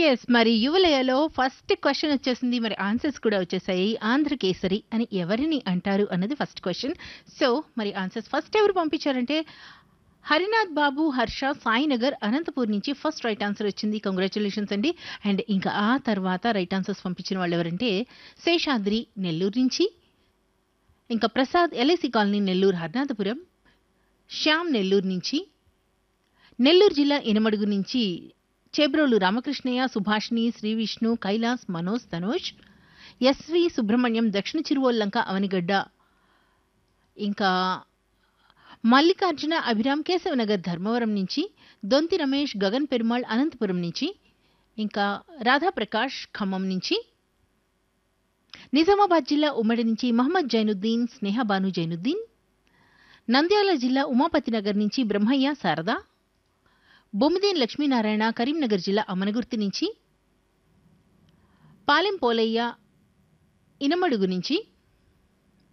yes మరి యువలయలో first question వచ్చేసింది మరి ఆన్సర్స్ కూడా వచ్చేసాయి ఆంధ్రకేసరి అని ఎవరిని అంటారు అన్నది ఫస్ట్ క్వశ్చన్ సో మరి ఆన్సర్స్ ఫస్ట్ ఎవరు పంపించారంటే హరినాథ్ బాబు హర్ష సాయినగర్ అనంతపూర్ నుంచి ఫస్ట్ రైట్ ఆన్సర్ వచ్చింది కంగ్రాచులేషన్స్ అండి అండ్ ఇంకా ఆ తర్వాత రైట్ ఆన్సర్స్ పంపించిన వాళ్ళు ఎవరంటే శేషాద్రి నెల్లూరు నుంచి ఇంకా ప్రసాద్ ఎల్ఐసి కాలనీ నెల్లూరు హర్నాథపురం శ్యామ్ నెల్లూరు నుంచి నెల్లూరు జిల్లా ఇనమడుగు నుంచి చేబ్రోలు రామకృష్ణయ్య సుభాష్ని శ్రీ విష్ణు కైలాస్ మనోజ్ తనోజ్ ఎస్వి సుబ్రహ్మణ్యం దక్షిణ చిరువోల్లంక అవనిగడ్డ ఇంకా మల్లికార్జున అభిరామ్ కేశవనగర్ ధర్మవరం నుంచి దొంతి రమేష్ గగన్ పెరుమాళ్ అనంతపురం నుంచి ఇంకా రాధాప్రకాష్ ఖమ్మం నుంచి నిజామాబాద్ జిల్లా ఉమ్మడి నుంచి మహమ్మద్ జైనుద్దీన్ స్నేహబాను జైనుద్దీన్ నంద్యాల జిల్లా ఉమాపతి నగర్ నుంచి బ్రహ్మయ్య శారద బొమ్మిదేన్ లక్ష్మీనారాయణ కరీంనగర్ జిల్లా అమనగుర్తి నుంచి పాలెం పోలయ్య ఇనమడుగు నుంచి